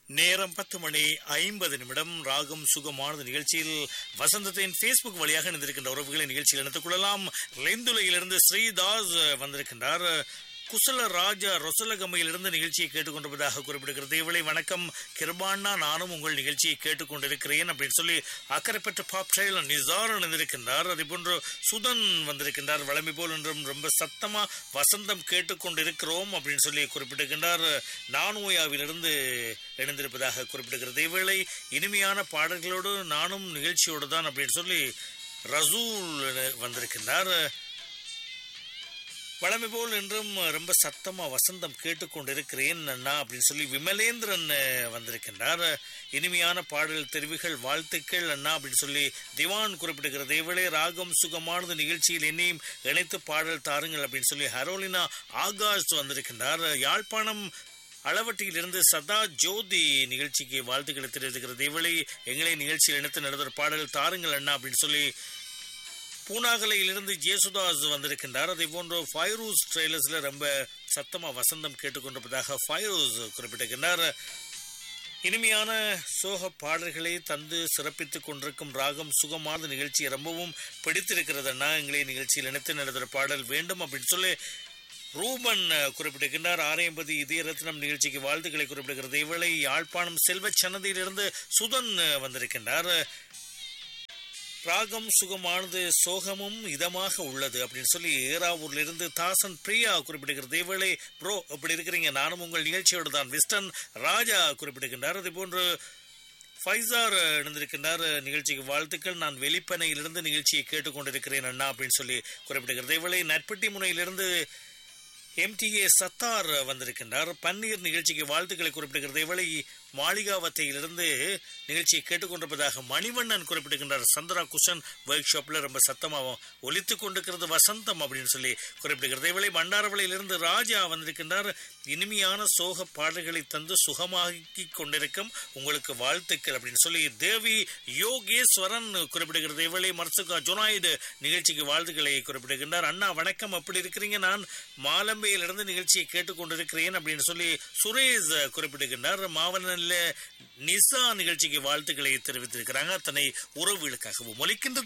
நேரம் பத்து மணி ஐம்பது நிமிடம் ராகம் சுகமானது நிகழ்ச்சியில் வசந்தத்தின் ஃபேஸ்புக் வழியாக இணைந்திருக்கின்ற உறவுகளை நிகழ்ச்சியில் இணைத்துக் கொள்ளலாம் லெந்துலையிலிருந்து ஸ்ரீதாஸ் வந்திருக்கின்றார் குசல ராஜா ரொசலகமையிலிருந்து நிகழ்ச்சியை கேட்டுக்கொண்டிருப்பதாக குறிப்பிடுகிறது இவளை வணக்கம் கிருபாண்ணா நானும் உங்கள் நிகழ்ச்சியை கேட்டுக்கொண்டிருக்கிறேன் அப்படின்னு சொல்லி அக்கறைப்பட்ட பாப் ட்ரையல் நிசார் இணைந்திருக்கின்றார் அதே போன்று சுதன் வந்திருக்கின்றார் வளமை போல் என்றும் ரொம்ப சத்தமா வசந்தம் கேட்டுக்கொண்டிருக்கிறோம் அப்படின்னு சொல்லி குறிப்பிட்டிருக்கின்றார் நானோயாவிலிருந்து இணைந்திருப்பதாக குறிப்பிடுகிறது இவளை இனிமையான பாடல்களோடு நானும் நிகழ்ச்சியோடு தான் அப்படின்னு சொல்லி ரசூல் வந்திருக்கின்றார் வழமை போல் என்றும் ரொம்ப சத்தமா வசந்தம் கேட்டுக்கொண்டிருக்கிறேன் அண்ணா அப்படின்னு சொல்லி விமலேந்திரன் வந்திருக்கின்றார் இனிமையான பாடல் தெரிவுகள் வாழ்த்துக்கள் அண்ணா அப்படின்னு சொல்லி திவான் குறிப்பிடுகிறது இவளே ராகம் சுகமானது நிகழ்ச்சியில் என்னையும் இணைத்து பாடல் தாருங்கள் அப்படின்னு சொல்லி ஹரோலினா ஆகாஷ் வந்திருக்கின்றார் யாழ்ப்பாணம் அளவட்டியிலிருந்து சதா ஜோதி நிகழ்ச்சிக்கு வாழ்த்துக்களை தெரிவிக்கிறது இவளை எங்களை நிகழ்ச்சியில் இணைத்து நடந்த பாடல் தாருங்கள் அண்ணா அப்படின்னு சொல்லி பூனாகலையிலிருந்து ஜேசுதாஸ் வந்திருக்கின்றார் அதே போன்று ஃபைரூஸ் ட்ரெய்லர்ஸ்ல ரொம்ப சத்தமா வசந்தம் கேட்டுக்கொண்டிருப்பதாக ஃபைரூஸ் குறிப்பிட்டிருக்கின்றார் இனிமையான சோக பாடல்களை தந்து சிறப்பித்துக் கொண்டிருக்கும் ராகம் சுகமான நிகழ்ச்சி ரொம்பவும் பிடித்திருக்கிறதுன்னா எங்களை நிகழ்ச்சியில் இணைத்து நடத்துகிற பாடல் வேண்டும் அப்படின்னு சொல்லி ரூபன் குறிப்பிட்டிருக்கின்றார் ஆரையம்பதி இதய ரத்னம் நிகழ்ச்சிக்கு வாழ்த்துக்களை குறிப்பிடுகிறது இவளை யாழ்ப்பாணம் செல்வ சன்னதியிலிருந்து சுதன் வந்திருக்கின்றார் ராகம் சுகமானது சோகமும் இதமாக உள்ளது அப்படின்னு சொல்லி ஏராவூர்ல இருந்து தாசன் பிரியா குறிப்பிடுகிறது இவளை ப்ரோ எப்படி இருக்கிறீங்க நானும் உங்கள் நிகழ்ச்சியோடு தான் விஸ்டன் ராஜா குறிப்பிடுகின்றார் அதே போன்று ஃபைசார் இணைந்திருக்கின்றார் நிகழ்ச்சிக்கு வாழ்த்துக்கள் நான் வெளிப்பனையிலிருந்து நிகழ்ச்சியை கேட்டுக்கொண்டிருக்கிறேன் அண்ணா அப்படின்னு சொல்லி குறிப்பிடுகிறது இவளை நட்பட்டி முனையிலிருந்து எம்டிஏ சத்தார் வந்திருக்கின்றார் பன்னீர் நிகழ்ச்சிக்கு வாழ்த்துக்களை குறிப்பிடுகிறது இவளை மாளிகாவத்தையிலிருந்து நிகழ்ச்சியை கேட்டுக்கொண்டிருப்பதாக மணிவண்ணன் குறிப்பிடுகின்றார் சந்திரா குஷன் ஒர்க் ஷாப்ல ரொம்ப சத்தமாகவும் ஒலித்து கொண்டிருக்கிறது வசந்தம் அப்படின்னு சொல்லி குறிப்பிடுகிறது இவளை பண்டாரவளையிலிருந்து ராஜா வந்திருக்கின்றார் இனிமையான சோக பாடல்களை தந்து சுகமாக்கி கொண்டிருக்கும் உங்களுக்கு வாழ்த்துக்கள் அப்படின்னு சொல்லி தேவி யோகேஸ்வரன் குறிப்பிடுகிறது இவளை மர்சுகா ஜொனாய்டு நிகழ்ச்சிக்கு வாழ்த்துக்களை குறிப்பிடுகின்றார் அண்ணா வணக்கம் அப்படி இருக்கிறீங்க நான் மாலம்பையிலிருந்து நிகழ்ச்சியை கேட்டுக்கொண்டிருக்கிறேன் அப்படின்னு சொல்லி சுரேஷ் குறிப்பிடுகின்றார் மாவனல்ல நிசா நிகழ்ச்சிக்கு வாழ்த்துக்களை தெரிவித்திருக்கிறாங்க அத்தனை உறவுகளுக்காகவும் ஒலிக்கின்றது